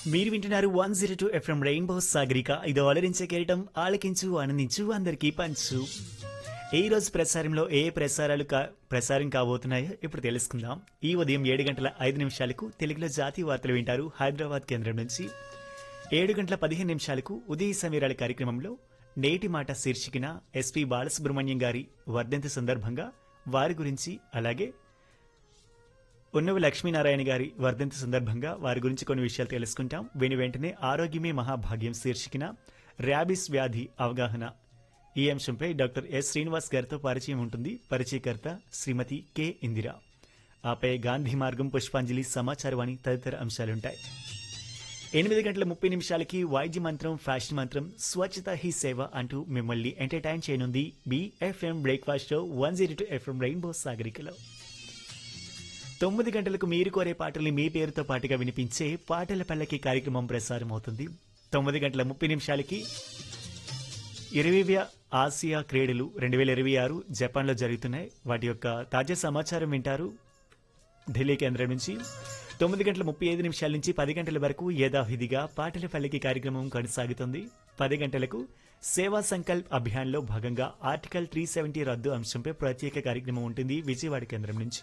మీరు వింటున్నారు one zero two FM rainbow Sagarika ఇది అలరించే కెరటం ఆలకించు ఆనందించు అందరికీ పంచు ఈ రోజు ప్రసారంలో ఏ ప్రసారాలు కా ప్రసారం కాబోతున్నాయో ఇప్పుడు తెలుసుకుందాం ఈ ఉదయం ఏడు గంటల ఐదు నిమిషాలకు తెలుగులో జాతీయ వార్తలు వింటారు హైదరాబాద్ కేంద్రం నుంచి ఏడు గంటల పదిహేను నిమిషాలకు ఉదయ సమీరాల కార్యక్రమంలో నేటి మాట శీర్షికన ఎస్పి బాలసుబ్రహ్మణ్యం గారి వర్ధంతి సందర్భంగా వారి గురించి అలాగే ఉన్నవి లక్ష్మీనారాయణ గారి వర్ధంతి సందర్భంగా వారి గురించి కొన్ని విషయాలు తెలుసుకుంటాం విని వెంటనే ఆరోగ్యమే మహాభాగ్యం శీర్షికన ర్యాబిస్ వ్యాధి అవగాహన ఈ అంశంపై డాక్టర్ ఎస్ శ్రీనివాస్ గారితో పరిచయం ఉంటుంది పరిచయకర్త శ్రీమతి కె ఇందిర ఆపై గాంధీ మార్గం పుష్పాంజలి సమాచారవాణి తదితర అంశాలుంటాయి ఎనిమిది గంటల ముప్పై నిమిషాలకి వైద్య మంత్రం ఫ్యాషన్ మంత్రం స్వచ్ఛత హీ సేవ అంటూ మిమ్మల్ని ఎంటర్టైన్ చేయనుంది BFM breakfast show one zero two FM rainbow సాగరికలో తొమ్మిది గంటలకు మీరు కోరే పాటల్ని మీ పేరుతో పాటుగా వినిపించే పాటల పల్లకి కార్యక్రమం ప్రసారం అవుతుంది తొమ్మిది గంటల ముప్పై నిమిషాలకి ఇరవైవ ఆసియా క్రీడలు రెండు వేల ఇరవై ఆరు జపాన్లో జరుగుతున్నాయి వాటి యొక్క తాజా సమాచారం వింటారు ఢిల్లీ కేంద్రం నుంచి తొమ్మిది గంటల ముప్పై ఐదు నిమిషాల నుంచి పది గంటల వరకు యథావిధిగా పాటల పల్లకి కార్యక్రమం కొనసాగుతుంది పది గంటలకు సేవా సంకల్ప్ అభియాన్లో భాగంగా ఆర్టికల్ త్రీ సెవెంటీ రద్దు అంశంపై ప్రత్యేక కార్యక్రమం ఉంటుంది విజయవాడ కేంద్రం నుంచి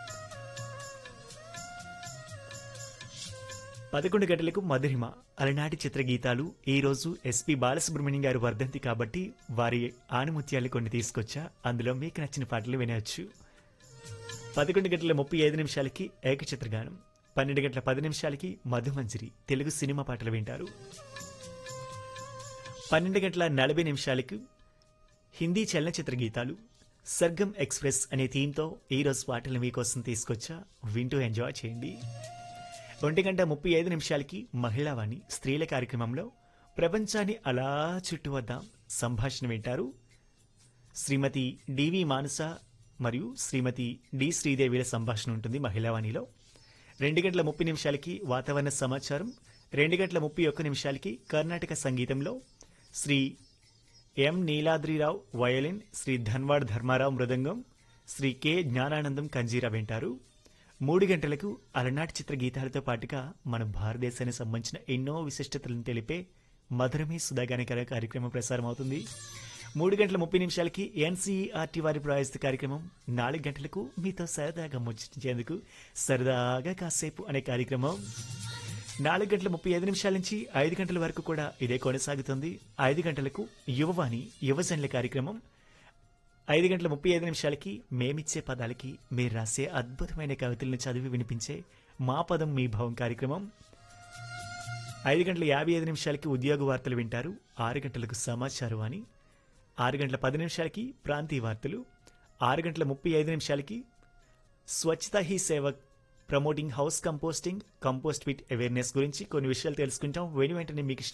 పదకొండు గంటలకు మధురిమ అలనాటి చిత్రగీతాలు ఈ రోజు ఎస్పి బాలసుబ్రహ్మణ్యం గారు వర్ధంతి కాబట్టి వారి ఆణిముత్యాలు కొన్ని తీసుకొచ్చా అందులో మీకు నచ్చిన పాటలు వినవచ్చు పదకొండు గంటల ముప్పై ఐదు నిమిషాలకి ఏకచిత్రగానం పన్నెండు గంటల పది నిమిషాలకి మధుమంజరి తెలుగు సినిమా పాటలు వింటారు పన్నెండు గంటల నలభై నిమిషాలకు హిందీ చలనచిత్ర గీతాలు సర్గం ఎక్స్ప్రెస్ అనే థీమ్తో ఈ రోజు పాటలు మీకోసం తీసుకొచ్చా వింటూ ఎంజాయ్ చేయండి ఒంటి గంట ముప్పై ఐదు నిమిషాలకి మహిళావాణి స్త్రీల కార్యక్రమంలో ప్రపంచాన్ని అలా చుట్టూ వద్దాం సంభాషణ వింటారు శ్రీమతి డివి మానస మరియు శ్రీమతి డి శ్రీదేవిల సంభాషణ ఉంటుంది మహిళావాణిలో రెండు గంటల ముప్పై నిమిషాలకి వాతావరణ సమాచారం రెండు గంటల ముప్పై ఒక్క నిమిషాలకి కర్ణాటక సంగీతంలో Shri M Neeladrirao violin Shri Dhanwad Dharmarao mridangam Shri K Gnanandam kanjira వింటారు మూడు గంటలకు అలనాటి చిత్ర గీతాలతో పాటుగా మన భారతదేశానికి సంబంధించిన ఎన్నో విశిష్టతలను తెలిపే మధురమే సుధాగానికర కార్యక్రమం ప్రసారం అవుతుంది మూడు గంటల ముప్పై నిమిషాలకి ఎన్సీఆర్టీ వారి ప్రాయోజిత కార్యక్రమం నాలుగు గంటలకు మీతో సరదాగా ముచ్చటించేందుకు సరదాగా కాసేపు అనే కార్యక్రమం నాలుగు గంటల ముప్పై ఐదు నిమిషాల నుంచి ఐదు గంటల వరకు కూడా ఇదే కొనసాగుతుంది ఐదు గంటలకు యువవాణి యువజనుల కార్యక్రమం ఐదు గంటల ముప్పై ఐదు నిమిషాలకి మేమిచ్చే పదాలకి మీరు రాసే అద్భుతమైన కవితలను చదివి వినిపించే మా పదం మీ భావం కార్యక్రమం ఐదు గంటల యాభై ఐదు నిమిషాలకి ఉద్యోగ వార్తలు వింటారు ఆరు గంటలకు సమాచారం అని ఆరు గంటల పది నిమిషాలకి ప్రాంతీయ వార్తలు ఆరు గంటల ముప్పై ఐదు నిమిషాలకి Swachhata Hi Seva promoting house composting compost with awareness గురించి కొన్ని విషయాలు తెలుసుకుంటాం వెను వెంటనే మీకు ఇష్టం